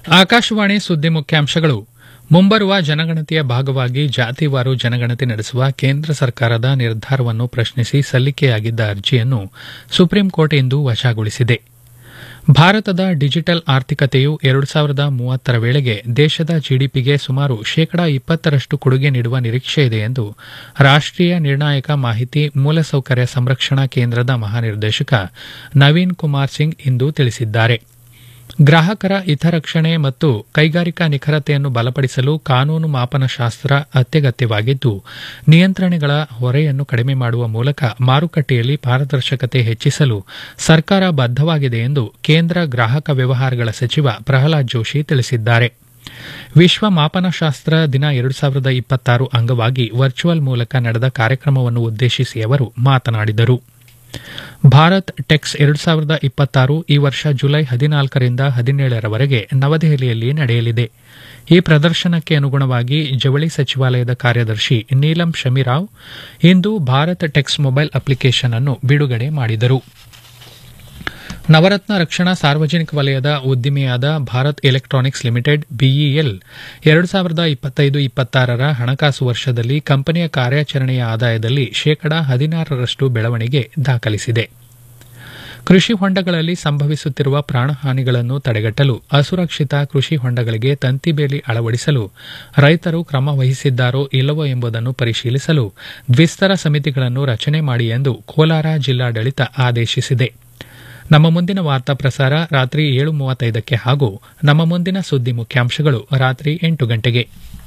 ಆಕಾಶವಾಣಿ ಸುದ್ದಿ ಮುಖ್ಯಾಂಶಗಳು ಮುಂಬರುವ ಜನಗಣತಿಯ ಭಾಗವಾಗಿ ಜಾತಿವಾರು ಜನಗಣತಿ ನಡೆಸುವ ಕೇಂದ್ರ ಸರ್ಕಾರದ ನಿರ್ಧಾರವನ್ನು ಪ್ರಶ್ನಿಸಿ ಸಲ್ಲಿಕೆಯಾಗಿದ್ದ ಅರ್ಜಿಯನ್ನು ಸುಪ್ರೀಂ ಕೋರ್ಟ್ ಇಂದು ವಜಾಗೊಳಿಸಿದೆ ಭಾರತದ ಡಿಜಿಟಲ್ ಆರ್ಥಿಕತೆಯು ಎರಡು ಸಾವಿರದ ಮೂವತ್ತರ ವೇಳೆಗೆ ದೇಶದ ಜಿಡಿಪಿಗೆ ಸುಮಾರು ಶೇಕಡಾ ಇಪ್ಪತ್ತರಷ್ಟು ಕೊಡುಗೆ ನೀಡುವ ನಿರೀಕ್ಷೆ ಇದೆ ಎಂದು ರಾಷ್ಟೀಯ ನಿರ್ಣಾಯಕ ಮಾಹಿತಿ ಮೂಲಸೌಕರ್ಯ ಸಂರಕ್ಷಣಾ ಕೇಂದ್ರದ ಮಹಾನಿರ್ದೇಶಕ ನವೀನ್ ಕುಮಾರ್ ಸಿಂಗ್ ಇಂದು ತಿಳಿಸಿದ್ದಾರೆ ಗ್ರಾಹಕರ ಹಿತರಕ್ಷಣೆ ಮತ್ತು ಕೈಗಾರಿಕಾ ನಿಖರತೆಯನ್ನು ಬಲಪಡಿಸಲು ಕಾನೂನು ಮಾಪನಶಾಸ್ತ್ರ ಅತ್ಯಗತ್ಯವಾಗಿದ್ದು ನಿಯಂತ್ರಣಗಳ ಹೊರೆಯನ್ನು ಕಡಿಮೆ ಮಾಡುವ ಮೂಲಕ ಮಾರುಕಟ್ಟೆಯಲ್ಲಿ ಪಾರದರ್ಶಕತೆ ಹೆಚ್ಚಿಸಲು ಸರ್ಕಾರ ಬದ್ದವಾಗಿದೆ ಎಂದು ಕೇಂದ್ರ ಗ್ರಾಹಕ ವ್ಯವಹಾರಗಳ ಸಚಿವ ಪ್ರಹ್ಲಾದ್ ಜೋಶಿ ತಿಳಿಸಿದ್ದಾರೆ ವಿಶ್ವ ಮಾಪನಶಾಸ್ತ್ರ ದಿನ ಎರಡು ಸಾವಿರದ ಇಪ್ಪತ್ತಾರು ಅಂಗವಾಗಿ ವರ್ಚುವಲ್ ಮೂಲಕ ನಡೆದ ಕಾರ್ಯಕ್ರಮವನ್ನು ಉದ್ದೇಶಿಸಿ ಅವರು ಮಾತನಾಡಿದರು ಭಾರತ್ ಟೆಕ್ಸ್ ಎರಡು ಸಾವಿರದ ಇಪ್ಪತ್ತಾರು ಈ ವರ್ಷ ಜುಲೈ ಹದಿನಾಲ್ಕರಿಂದ ಹದಿನೇಳರವರೆಗೆ ನವದೆಹಲಿಯಲ್ಲಿ ನಡೆಯಲಿದೆ ಈ ಪ್ರದರ್ಶನಕ್ಕೆ ಅನುಗುಣವಾಗಿ ಜವಳಿ ಸಚಿವಾಲಯದ ಕಾರ್ಯದರ್ಶಿ ನೀಲಂ ಶಮಿರಾವ್ ಇಂದು ಭಾರತ್ ಟೆಕ್ಸ್ ಮೊಬೈಲ್ ಅಪ್ಲಿಕೇಶನ್ ಅನ್ನು ಬಿಡುಗಡೆ ಮಾಡಿದರು ನವರತ್ನ ರಕ್ಷಣಾ ಸಾರ್ವಜನಿಕ ವಲಯದ ಉದ್ದಿಮೆಯಾದ ಭಾರತ್ ಎಲೆಕ್ಟ್ರಾನಿಕ್ಸ್ ಲಿಮಿಟೆಡ್ ಬಿಇಎಲ್ ಎರಡು ಸಾವಿರದ ಇಪ್ಪತ್ತೈದು ಇಪ್ಪತ್ತಾರರ ಹಣಕಾಸು ವರ್ಷದಲ್ಲಿ ಕಂಪನಿಯ ಕಾರ್ಯಾಚರಣೆಯ ಆದಾಯದಲ್ಲಿ ಶೇಕಡಾ ಹದಿನಾರರಷ್ಟು ಬೆಳವಣಿಗೆ ದಾಖಲಿಸಿದೆ ಕೃಷಿ ಹೊಂಡಗಳಲ್ಲಿ ಸಂಭವಿಸುತ್ತಿರುವ ಪ್ರಾಣಹಾನಿಗಳನ್ನು ತಡೆಗಟ್ಟಲು ಅಸುರಕ್ಷಿತ ಕೃಷಿ ಹೊಂಡಗಳಿಗೆ ತಂತಿ ಬೇಲಿ ಅಳವಡಿಸಲು ರೈತರು ಕ್ರಮ ವಹಿಸಿದ್ದಾರೋ ಇಲ್ಲವೋ ಎಂಬುದನ್ನು ಪರಿಶೀಲಿಸಲು ದ್ವಿಸ್ತರ ಸಮಿತಿಗಳನ್ನು ರಚನೆ ಮಾಡಿ ಎಂದು ಕೋಲಾರ ಜಿಲ್ಲಾಡಳಿತ ಆದೇಶಿಸಿದೆ ನಮ್ಮ ಮುಂದಿನ ವಾರ್ತಾ ಪ್ರಸಾರ ರಾತ್ರಿ ಏಳು ಮೂವತ್ತೈದಕ್ಕೆ ಹಾಗೂ ನಮ್ಮ ಮುಂದಿನ ಸುದ್ದಿ ಮುಖ್ಯಾಂಶಗಳು ರಾತ್ರಿ ಎಂಟು ಗಂಟೆಗೆ